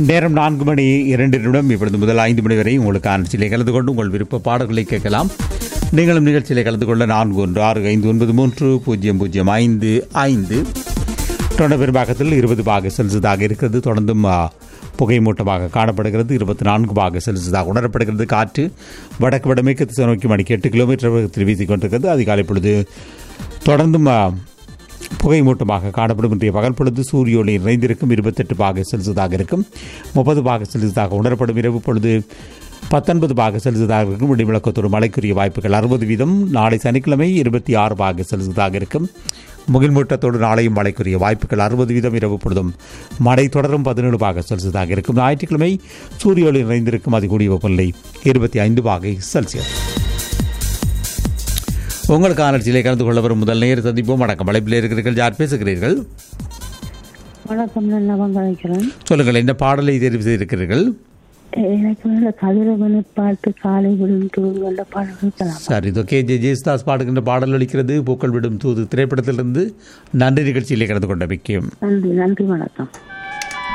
நேரம் நான்கு மணி இரண்டு நிமிடம் இப்பொழுது முதல் ஐந்து மணி வரை உங்களுக்கான நிகழ்ச்சியிலே கலந்து கொண்டு உங்கள் விருப்ப பாடல்களை கேட்கலாம் நீங்களும் நிகழ்ச்சியிலே கலந்து கொள்ள நான்கு ஒன்று ஆறு ஐந்து ஒன்பது மூன்று பூஜ்ஜியம் பூஜ்ஜியம் ஐந்து ஐந்து தொடர் பெரும்பாக்கத்தில் இருபது பாக செல்சியஸாக இருக்கிறது தொடர்ந்தும் ஆ, புகை மூட்டமாக காணப்படுகிறது இருபத்தி நான்கு பாக செல்சியஸாக உணரப்படுகிறது காற்று வடக்கு வடமேற்கு திசை நோக்கி மணிக்கு எட்டு கிலோமீட்டர் வேகத்தில் வீசிக் கொண்டிருக்கிறது அதிகாலை பொழுது தொடர்ந்தும் ஆ, புகை மூட்டமாக காணப்படும் இன்றைய பகல் பொழுது சூரிய ஒளி நிறைந்திருக்கும் இருபத்தெட்டு பாக செல்சியஸாக இருக்கும் முப்பது பாக செல்சியஸாக உணரப்படும் இரவு பொழுது பத்தொன்பது பாக செல்சியஸாக இருக்கும் இடிமுழக்கத்தோடு மழைக்குரிய வாய்ப்புகள் அறுபது வீதம் நாளை சனிக்கிழமை இருபத்தி ஆறு பாக செல்சியஸாக இருக்கும் முகில்மூட்டத்தோடு நாளையும் மழைக்குரிய வாய்ப்புகள் அறுபது வீதம் இரவு பொழுதும் மழை தொடரும் பதினேழு பாக செல்சியஸாக இருக்கும் ஞாயிற்றுக்கிழமை சூரிய ஒளி நிறைந்திருக்கும் அதிகூடிய வெப்பநிலை இருபத்தி ஐந்து பாகை செல்சியஸ் உங்களுக்கான நிகழ்ச்சியிலே கலந்து கொள்ள வரும் முதல் நேர் சந்திப்போம் வணக்கம் அழைப்பில் இருக்கிறீர்கள் யார் பேசுகிறீர்கள் வணக்கம் நான் நவங்க வைக்கிறேன் சொல்லுங்கள் என்ன பாடலை தெரிவு செய்திருக்கிறீர்கள் எனக்கு வந்து கதிரவனை பார்த்து காலை விடும் தூங்கொண்ட பாடல் இருக்கலாம் சார் இது கே ஜே ஜேசுதாஸ் பாடுகின்ற பாடல் ஒலிக்கிறது பூக்கள் விடும் தூது திரைப்படத்திலிருந்து நன்றி நிகழ்ச்சியிலே கலந்து கொண்ட முக்கியம் நன்றி நன்றி வணக்கம்